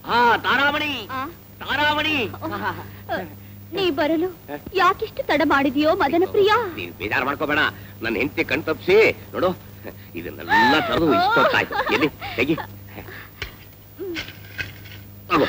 ಆ ತಾರಾಮಣಿ ಆ, ತಾರಾಮಣಿ ನೀ ಬರಲು ಯಾಕಿಷ್ಟು ತಡ ಮಾಡಿದೆಯೋ ಮದನ ಪ್ರಿಯ ನೀನ್ ಬೇಜಾರು ಮಾಡ್ಕೋಬೇಡ ನನ್ನ ಹೆಂಡತಿ ಕಣ್ ತಪ್ಸಿ ನೋಡು ಇದನ್ನೆಲ್ಲ ತರದು ಇಷ್ಟೊತ್ತಾಯ್ತು ಎಲ್ಲಿ ತೆಗಿ ತಗೋ.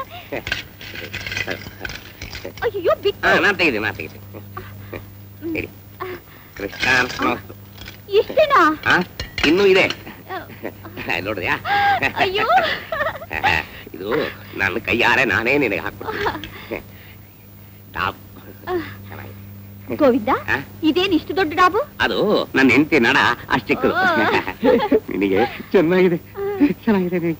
ಅಯ್ಯೋ ಬಿಟ್ಟು ಹಾ, ನಾನ್ ತೆಗಿತೀನಿ ನಾನ್ ತೆಗಿತೀನಿ ಹೇಳಿ ಕೃಷ್ಣ ಅರ್ಪಣಮಸ್ತು. ಇಷ್ಟೇನಾ ಆ ಇನ್ನೂ ಇದೆ ನೋಡಿದ್ಯಾ ಅಯ್ಯೋ ಇದು ನನ್ನ ಕೈಯಾರೆ ನಾನೇ ನಿನಗೆ ಹಾಕ್ಬಿಡ್ತೀನಿ ಟಾಪ್ ಚೆನ್ನಾಗಿದೆ. ಗೋವಿಂದ ಆ? ಇದೇನ್ ಇಷ್ಟು ದೊಡ್ಡ ಡಾಬು ಅದು ನನ್ನ ಹೆಂಡತಿ ನಡ ಅಷ್ಟಿಕ್ಕದು ನಿನಗೆ ಚೆನ್ನಾಗಿದೆ ಚೆನ್ನಾಗಿದೆ ನಿನಗೆ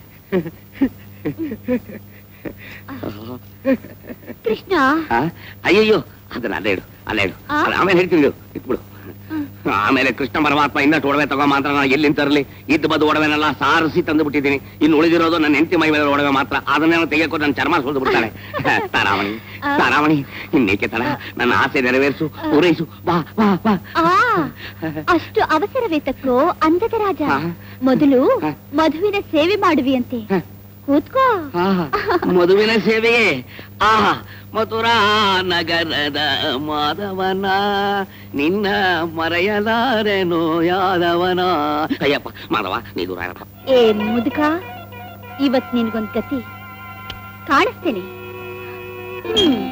ಕೃಷ್ಣ ಆ? ಅಯ್ಯಯ್ಯೋ ಅದನ್ನ ಅಲ್ಲೇ ಇಡು ಅಲ್ಲೇ ಇಡು ಆ? ಅದು ಆಮೇಲೆ ಹೇಳ್ತೀನಿ ಇಡು, ಇಟ್ಬಿಡು ಆಮೇಲೆ ಕೃಷ್ಣ ಪರಮಾತ್ಮ ಇನ್ನಷ್ಟು ಒಡವೆ ತಗೋ ಮಾತ್ರ ನಾನು ಎಲ್ಲಿಂದ ತರಲಿ ಇದ್ದು ಬದ್ದು ಒಡವೆನೆಲ್ಲ ಸಾರಿಸಿ ತಂದು ಬಿಟ್ಟಿದ್ದೀನಿ ಇನ್ನು ಉಳಿದಿರೋದು ನನ್ನ ಹೆಂಡತಿ ಮೈ ಮೇಲೆ ಒಡವೆ ಮಾತ್ರ ಅದನ್ನೇನೋ ತೆಗೆಯಕ್ಕೋ ನನ್ನ ಚರ್ಮ ಸುಲ್ದು ಬಿಡ್ತಾಳೆ ತಾರಾಮಣಿ ಆ? ತಾರಾಮಣಿ ಇನ್ನೇಕೆ ತಡ ನನ್ನ ಆಸೆ ನೆರವೇರಿಸು ಪೂರೈಸು ಬಾ ಬಾ ಬಾ ಆ ಅಷ್ಟು ಅವಸರವೇತಕ್ಕೋ ಅಂದದ ರಾಜ ಆ? ಮೊದಲು ಆ? ಮಧುವಿನ ಸೇವೆ ಮಾಡುವಿಯಂತೆ ಹ. ಕೂತ್ಕೋ ಆಹಾ, ಮಧುವಿನ ಸೇವೆಯೇ ಆಹಾ ಮಥುರಾ ನಗರದ ಮಾಧವನ ನಿನ್ನ ಮರೆಯಲಾರೆನೋ ಯಾದವನ ಅಯ್ಯಪ್ಪ ಮಾಧವ ನೀ ದೂರ ಇರಪ್ಪ. ಏ ಮುದುಕ ಇವತ್ ನಿನ್ಗೊಂದ್ ಗತಿ ಕಾಣಿಸ್ತೇನೆ ಹ್ಮ್.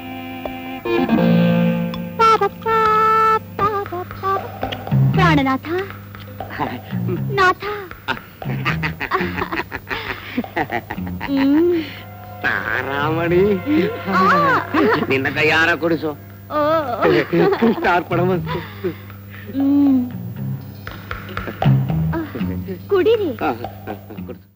ಪಾಪಪ್ಪ, ಪಾಪಪ್ಪ. ಪ್ರಾಣನಾಥ ನಾಥ ಹ್ಮ್. ತಾರಾಮಣಿ ಆ. ನಿನ್ನ ಕೈಯಾರ ಕೊಡಿಸು ಓ. ಕೃಷ್ಣಾರ್ಪಣ ಮಸ್ತು. ಹ್ಮ್. ಆ, ಕುಡೀರಿ ಆ, ಆ, ಆ, ಕೊಡ್ಸು.